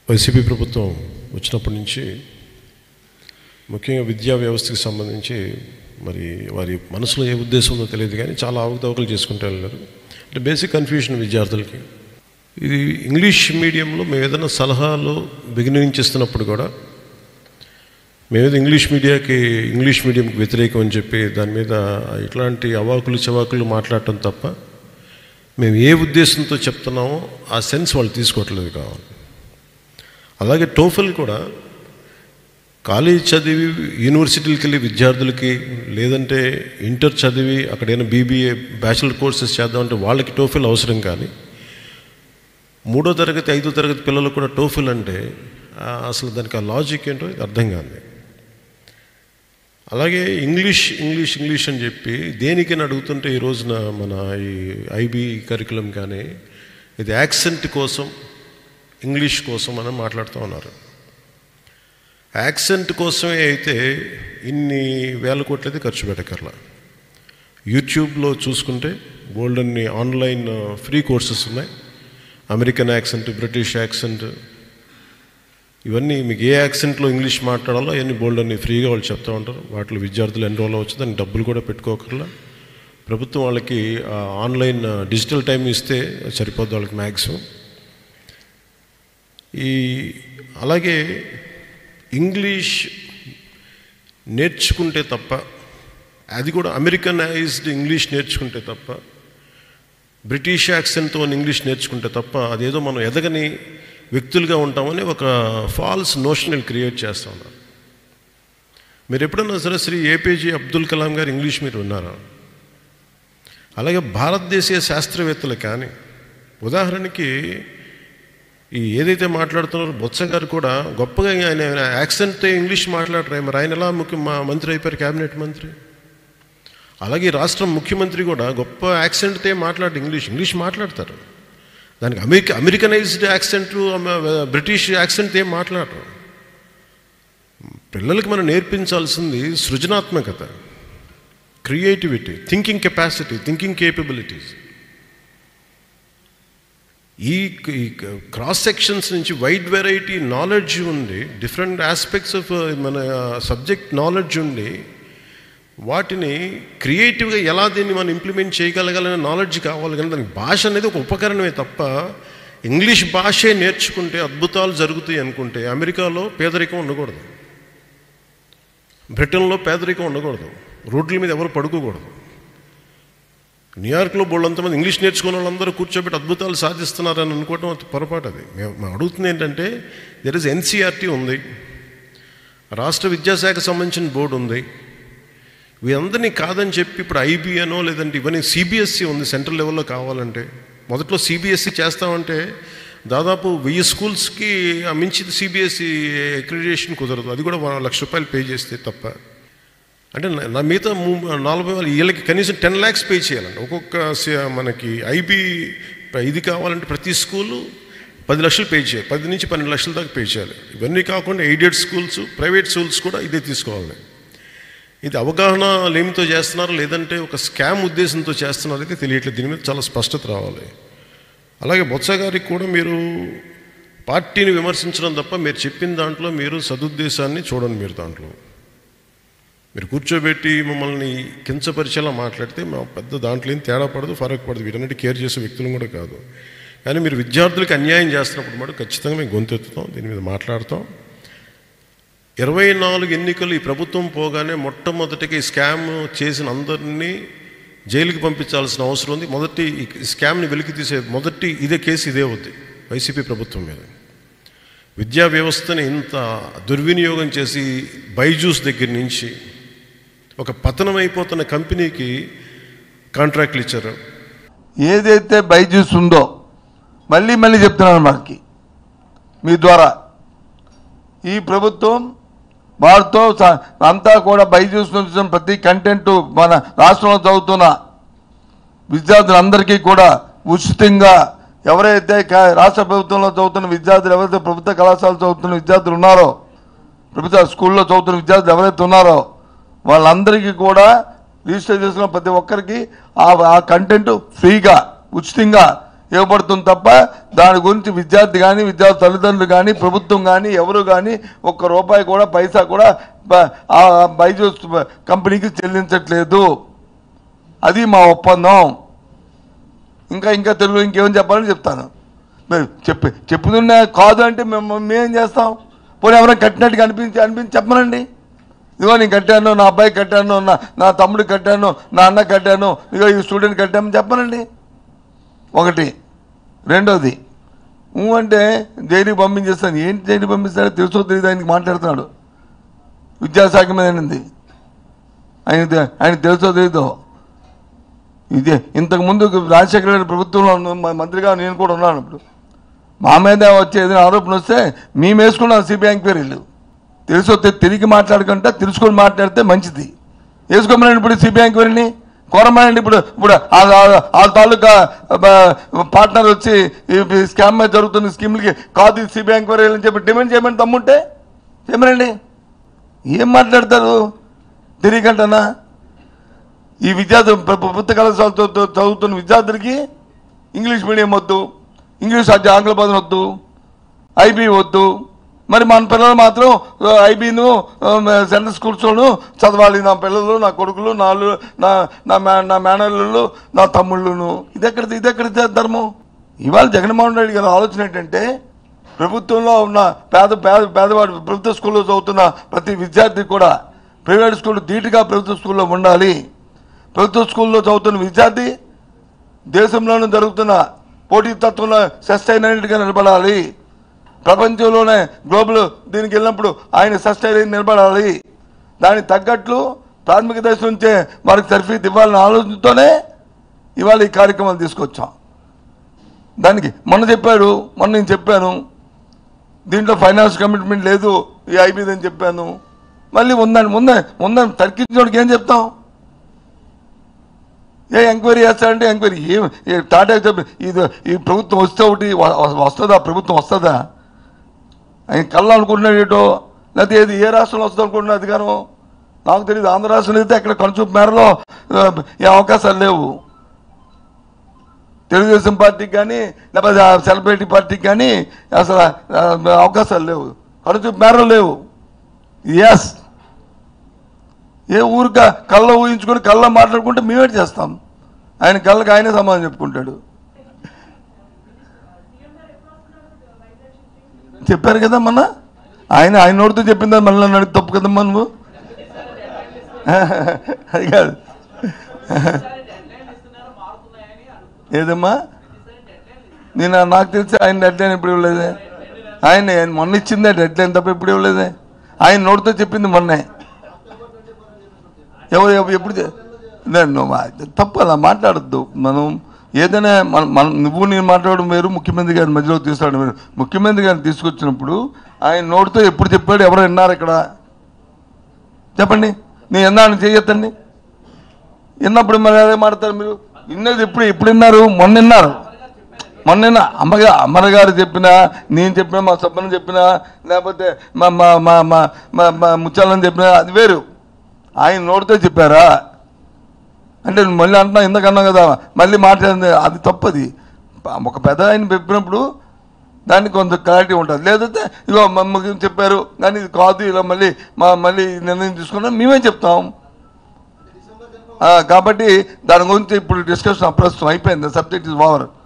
YCP ప్రభుత్వం వచ్చినప్పటి నుంచి ముఖ్యంగా విద్యా వ్యవస్థకి సంబంధించి మరి వారి మనసులో ఏ ఉద్దేశం ఉందో తెలియదు కానీ చాలా అవకతవకలు చేసుకుంటూ వెళ్ళారు అంటే బేసిక్ కన్ఫ్యూషన్ విద్యార్థులకి ఇది ఇంగ్లీష్ మీడియంలో మేము ఏదైనా సలహాలు బిగినింగ్ నుంచి ఇస్తున్నప్పుడు కూడా మేమేదో ఇంగ్లీష్ మీడియాకి ఇంగ్లీష్ మీడియంకి వ్యతిరేకం అని చెప్పి దాని మీద ఇట్లాంటి అవాకులు చవాకులు మాట్లాడటం తప్ప మేము ఏ ఉద్దేశంతో చెప్తున్నామో ఆ సెన్స్ వాళ్ళు తీసుకోవట్లేదు కావాలి అలాగే టోఫెల్ కూడా కాలేజ్ చదివి యూనివర్సిటీలకు వెళ్ళి విద్యార్థులకి లేదంటే ఇంటర్ చదివి అక్కడైనా బీబీఏ బ్యాచిలర్ కోర్సెస్ చేద్దామంటే వాళ్ళకి టోఫెల్ అవసరం కానీ మూడో తరగతి ఐదో తరగతి పిల్లలకు కూడా టోఫెల్ అంటే ఆ, అసలు దానికి ఆ లాజిక్ ఏంటో ఇది అర్థం కాదు అలాగే ఇంగ్లీష్ ఇంగ్లీష్ ఇంగ్లీష్ అని చెప్పి దేనికని అడుగుతుంటే ఈ రోజున మన ఈ ఐబీ కరికులం కానీ ఇది యాక్సెంట్ కోసం ఇంగ్లీష్ కోసం అని మాట్లాడుతూ ఉన్నారు యాక్సెంట్ కోసమే అయితే ఇన్ని వేల కోట్లయితే ఖర్చు పెట్టకర్లా యూట్యూబ్లో చూసుకుంటే బోల్డ్ అన్ని ఆన్లైన్ ఫ్రీ కోర్సెస్ ఉన్నాయి అమెరికన్ యాక్సెంట్ బ్రిటిష్ యాక్సెంట్ ఇవన్నీ మీకు ఏ యాక్సెంట్లో ఇంగ్లీష్ మాట్లాడాలో అవన్నీ బోల్డ్ అన్ని ఫ్రీగా వాళ్ళు చెప్తూ ఉంటారు వాటిలో విద్యార్థులు ఎన్రోల్ అవ్వచ్చు దానికి డబ్బులు కూడా పెట్టుకోకర్లా ప్రభుత్వం వాళ్ళకి ఆ, ఆన్లైన్ ఆ, డిజిటల్ టైం ఇస్తే సరిపోద్ది వాళ్ళకి మ్యాక్సిమం ఈ అలాగే ఇంగ్లీష్ నేర్చుకుంటే తప్ప అది కూడా అమెరికనైజ్డ్ ఇంగ్లీష్ నేర్చుకుంటే తప్ప బ్రిటిష్ యాక్సెంట్తో ఇంగ్లీష్ నేర్చుకుంటే తప్ప అదేదో మనం ఎదగని వ్యక్తులుగా ఉంటామని ఒక ఫాల్స్ నోషనల్ క్రియేట్ చేస్తూ ఉన్నారు మీరు ఎప్పుడన్నా సరే శ్రీ ఏపీజే అబ్దుల్ కలాం గారు ఇంగ్లీష్ మీరు విన్నారా అలాగే భారతదేశీయ శాస్త్రవేత్తలు కానీ ఉదాహరణకి ఈ ఏదైతే మాట్లాడుతున్నారో బొత్స గారు కూడా గొప్పగా ఆయన యాక్సెంట్తో ఇంగ్లీష్ మాట్లాడరు మరి ఆయన ఎలా ముఖ్య మా మంత్రి అయిపోయారు క్యాబినెట్ మంత్రి అలాగే ఈ రాష్ట్రం ముఖ్యమంత్రి కూడా గొప్ప యాక్సెంట్తో మాట్లాడు ఇంగ్లీష్ ఇంగ్లీష్ మాట్లాడతారు దానికి America Americanised accent British accent ఏం మాట్లాడరు పిల్లలకి మనం నేర్పించాల్సింది సృజనాత్మకత creativity thinking capacity thinking capabilities ఈ ఈ క్రాస్ సెక్షన్స్ నుంచి వైడ్ వెరైటీ నాలెడ్జ్ ఉండి డిఫరెంట్ ఆస్పెక్ట్స్ ఆఫ్ మన సబ్జెక్ట్ నాలెడ్జ్ ఉండి వాటిని క్రియేటివ్గా ఎలా దీన్ని మనం ఇంప్లిమెంట్ చేయగలగాలనే నాలెడ్జ్ కావాలి కానీ దానికి భాష అనేది ఒక ఉపకరణమే తప్ప ఇంగ్లీష్ భాషే నేర్చుకుంటే అద్భుతాలు జరుగుతాయి అనుకుంటే అమెరికాలో పేదరికం ఉండకూడదు బ్రిటన్లో పేదరికం ఉండకూడదు రోడ్ల మీద ఎవరు పడుకోకూడదు న్యూయార్క్లో బోళ్ళంతమంది ఇంగ్లీష్ నేర్చుకున్న వాళ్ళందరూ కూర్చోబెట్టి అద్భుతాలు సాధిస్తున్నారని అనుకోవడం అది పొరపాటు అది మేము మేము అడుగుతుంది ఏంటంటే దెర్ ఇస్ ఎన్సీఆర్టీ ఉంది రాష్ట్ర విద్యాశాఖ సంబంధించిన బోర్డు ఉంది వీరందరినీ కాదని చెప్పి ఇప్పుడు ఐబీఎనో లేదంటే ఇవన్నీ సిబిఎస్సి ఉంది సెంట్రల్ లెవెల్లో కావాలంటే మొదట్లో సిబిఎస్సి చేస్తామంటే దాదాపు వెయ్యి స్కూల్స్కి మించి సిబిఎస్సి అక్రిడిటేషన్ కుదరదు అది కూడా వా- లక్ష రూపాయలు పే చేస్తే తప్ప అంటే నా- నా మిగతా ము- నలభై వేలు వీళ్ళకి కనీసం టెన్ ల్యాక్స్ పే చేయాలండి ఒక్కొక్క సి- మనకి ఐబీ ఇది కావాలంటే ప్రతి స్కూలు పది లక్షలు పే చేయాలి పది నుంచి పన్నెండు లక్షల దాకా పే చేయాలి ఇవన్నీ కాకుండా ఎయిడెడ్ స్కూల్స్ ప్రైవేట్ స్కూల్స్ కూడా ఇదే తీసుకోవాలి ఇది అవగాహన లేమితో చేస్తున్నారు లేదంటే ఒక స్కామ్ ఉద్దేశంతో చేస్తున్నారు అయితే తెలియట్లేదు దీని మీద చాలా స్పష్టత రావాలి అలాగే బొత్స గారికి కూడా మీరు పార్టీని విమర్శించడం తప్ప మీరు చెప్పిన దాంట్లో మీరు సదుద్దేశాన్ని చూడండి మీరు దాంట్లో మీరు కూర్చోబెట్టి మమ్మల్ని కించపరిచేలా మాట్లాడితే మా పెద్ద దాంట్లో ఏం తేడా పడదు ఫరక్ పడదు వీటన్నిటి కేర్ చేసే వ్యక్తులు కూడా కాదు కానీ మీరు విద్యార్థులకు అన్యాయం చేస్తున్నప్పుడు మటు ఖచ్చితంగా మేము గొంతెత్తుతాం దీని మీద మాట్లాడతాం ఇరవై నాలుగు ఎన్నికలు ఈ ప్రభుత్వం పోగానే మొట్టమొదటిగా ఈ స్కామ్ చేసిన అందరినీ జైలుకి పంపించాల్సిన అవసరం ఉంది మొదటి ఈ స్కామ్ని వెలికి తీసే మొదటి ఇదే కేసు ఇదే అవుద్ది వైసీపీ ప్రభుత్వం మీద విద్యా వ్యవస్థని ఇంత దుర్వినియోగం చేసి బైజూస్ దగ్గర నుంచి ఒక పతనం అయిపోతున్న కంపెనీకి కాంట్రాక్ట్లు ఇచ్చారు ఏదైతే బైజూస్ ఉందో మళ్ళీ మళ్ళీ చెప్తున్నాను మనకి మీ ద్వారా ఈ ప్రభుత్వం వారితో స- అంతా కూడా బైజూస్ నుంచి ప్రతి కంటెంట్ మన రాష్ట్రంలో చదువుతున్న విద్యార్థులందరికీ కూడా ఉచితంగా ఎవరైతే క- రాష్ట్ర ప్రభుత్వంలో చదువుతున్న విద్యార్థులు ఎవరైతే ప్రభుత్వ కళాశాలలో చదువుతున్న విద్యార్థులు ఉన్నారో ప్రభుత్వ స్కూల్లో చదువుతున్న విద్యార్థులు ఎవరైతే ఉన్నారో వాళ్ళందరికీ కూడా రిజిస్టర్ చేసుకున్న ప్రతి ఒక్కరికి ఆ ఆ కంటెంట్ ఫ్రీగా ఉచితంగా ఇవ్వబడుతుంది తప్ప దాని గురించి విద్యార్థి కానీ విద్యార్థి తల్లిదండ్రులు కానీ ప్రభుత్వం కానీ ఎవరు కానీ ఒక్క రూపాయి కూడా పైసా కూడా బ- ఆ బైజూస్ కంపెనీకి చెల్లించట్లేదు అది మా ఒప్పందం ఇంకా ఇంకా తెలుగు ఇంకేం చెప్పాలని చెప్తాను మరి చెప్పి చెప్పుతున్నా కాదు అంటే మేము మేమేం చేస్తాం పోనీ ఎవరైనా కట్టినట్టుగా అనిపించి అనిపించి చెప్పమనండి ఇదిగో నేను కట్టాను నా అబ్బాయి కట్టాను నా నా తమ్ముడికి కట్టాను నా అన్న కట్టాను ఇదిగో ఈ స్టూడెంట్ కట్టామని చెప్పనండి ఒకటి రెండోది ఊ అంటే జైలుకి పంపించేస్తాను ఏంటి జైలుకి పంపిస్తాడో తెలుసో తెలియదు ఆయనకి మాట్లాడుతున్నాడు విద్యాశాఖ మీద ఉంది ఆయన ఆయన తెలుసో తెలీదో ఇదే ఇంతకుముందు రాజశేఖర రెడ్డి ప్రభుత్వంలో ఉన్న మ- మంత్రిగా నేను కూడా ఉన్నాను ఇప్పుడు మా మీద వచ్చే ఏదైనా ఆరోపణ వస్తే మేము వేసుకున్నాం సిబిఐ ఎంక్వైరీలు తెలుసో తె- తిరిగి మాట్లాడకుండా తెలుసుకొని మాట్లాడితే మంచిది వేసుకోమనండి ఇప్పుడు సిబిఐ ఎంక్వైరీని కోరమనండి ఇప్పుడు ఇప్పుడు ఆ- ఆ- ఆ తాలూకా బ- పార్ట్నర్ వచ్చి ఈ స్కామ్ మీద జరుగుతున్న స్కీమ్లకి కాదు సిబిఐ ఎంక్వైరీ అని చెప్పి డిమాండ్ చేయమని తమ్ముంటే చేయమనండి ఏం మాట్లాడతారు తిరిగంటనా ఈ విద్యార్థి ప్ర- ప్రభుత్వ కళాశాలతో తో- చదువుతున్న విద్యార్థులకి ఇంగ్లీష్ మీడియం వద్దు ఇంగ్లీష్ అధ్య ఆంగ్ల పదం వద్దు ఐబీ వద్దు మరి మన పిల్లలు మాత్రం ఐబీను సెంట్రల్ స్కూల్స్లోను చదవాలి నా పిల్లలు నా కొడుకులు నా అల్లు- నా నా మే నా మేనల్లుళ్ళు నా తమ్ముళ్ళును ఇది ఎక్కడ ఇది ఎక్కడ ధర్మం ఇవాళ జగన్మోహన్ రెడ్డి గారి ఆలోచన ఏంటంటే ప్రభుత్వంలో ఉన్న పేద పేద పేదవాడు ప్రభుత్వ స్కూల్లో చదువుతున్న ప్రతి విద్యార్థి కూడా ప్రైవేట్ స్కూల్ ధీటుగా ప్రభుత్వ స్కూల్లో ఉండాలి ప్రభుత్వ స్కూల్లో చదువుతున్న విద్యార్థి దేశంలోనూ జరుగుతున్న పోటీతత్వంలో సస్టైన్ అయినట్టుగా నిలబడాలి ప్రపంచంలోనే గ్లోబల్ దీనికి వెళ్ళినప్పుడు ఆయన సస్టైన్ అయి నిలబడాలి దానికి తగ్గట్లు ప్రాథమిక దశ నుంచే వారికి సర్ఫీత్ ఇవ్వాలనే ఆలోచనతోనే ఇవాళ ఈ కార్యక్రమాలు తీసుకొచ్చాం దానికి మొన్న చెప్పాడు మొన్న నేను చెప్పాను దీంట్లో ఫైనాన్స్ కమిట్మెంట్ లేదు ఈ ఐబీది అని చెప్పాను మళ్ళీ ఉందని ముందే ఉందని తర్కించడానికి ఏం చెప్తాం ఏ ఎంక్వైరీ చేస్తాడంటే ఎంక్వైరీ ఏం ఏ టాటా చెప్పి ఇది ఈ ప్రభుత్వం వస్తే ఒకటి వ- వ- వస్తుందా ప్రభుత్వం వస్తుందా ఆయన కళ్ళు అనుకుంటున్నాడు ఏటో లేకపోతే ఏది ఏ రాష్ట్రంలో వస్తుంది అనుకుంటున్నా అధికారం నాకు తెలియదు ఆంధ్ర రాష్ట్రంలో అయితే అక్కడ కనుచూపు మేరలో ఆ, ఏ అవకాశాలు లేవు తెలుగుదేశం పార్టీకి కానీ లేకపోతే ఆ సెలబ్రిటీ పార్టీకి కానీ అసలు ఆ, అవకాశాలు లేవు కనుచూపు మేరలో లేవు ఎస్ ఏ ఊరిక కళ్ళ ఊహించుకొని కళ్ళ మాట్లాడుకుంటే మేమేటి చేస్తాం ఆయన కళ్ళకి ఆయనే సమాధానం చెప్పుకుంటాడు చెప్పారు కదా మొన్న ఆయన ఆయన నోటితో చెప్పిందా మళ్ళీ నన్ను అడిగి తప్పు కదమ్మా నువ్వు అది కాదు ఏదమ్మా నేను నాకు తెలిసి ఆయన డెడ్ లైన్ ఎప్పుడు ఇవ్వలేదే ఆయన ఆయన మొన్న ఇచ్చిందే డెడ్ లైన్ తప్ప ఎప్పుడు ఇవ్వలేదే ఆయన నోటితో చెప్పింది మొన్నే ఎవరు ఎవ- ఎప్పుడు చే- నేను నువ్వు ఆ- తప్పు అలా మాట్లాడద్దు మనం ఏదైనా మన- మనం నువ్వు నేను మాట్లాడడం వేరు ముఖ్యమంత్రి గారి మధ్యలో తీసుకురావడం వేరు ముఖ్యమంత్రి గారిని తీసుకొచ్చినప్పుడు ఆయన నోటితో ఎప్పుడు చెప్పాడు ఎవరు విన్నారు ఇక్కడ చెప్పండి నేను ఎన్నాను చేయొద్దండి విన్నప్పుడు మరి అదే మాడతారు మీరు విన్నది ఎప్పుడు ఎప్పుడు విన్నారు మొన్న విన్నారు మొన్న విన్నా అమ్మగా అమ్మగారు గారు చెప్పినా నేను చెప్పినా మా సబ్బని చెప్పినా లేకపోతే మా మా మా మా మా మా ముచ్చాలని చెప్పినా అది వేరు ఆయన నోటితో చెప్పారా అంటే నువ్వు మళ్ళీ అంటున్నా ఇందాక అన్నావు కదా మళ్ళీ మాట్లాడింది అది తప్పది ఒక పెద్ద ఆయన చెప్పినప్పుడు దానికి కొంత క్లారిటీ ఉంటుంది లేదంటే ఇగో మమ్మకి చెప్పారు కానీ ఇది కాదు ఇలా మళ్ళీ మా మళ్ళీ నిర్ణయం తీసుకున్నాం మేమే చెప్తాం ఆ, కాబట్టి దాని గురించి ఇప్పుడు డిస్కషన్ అప్రస్తుతం అయిపోయింది సబ్జెక్ట్ ఇస్ ఓవర్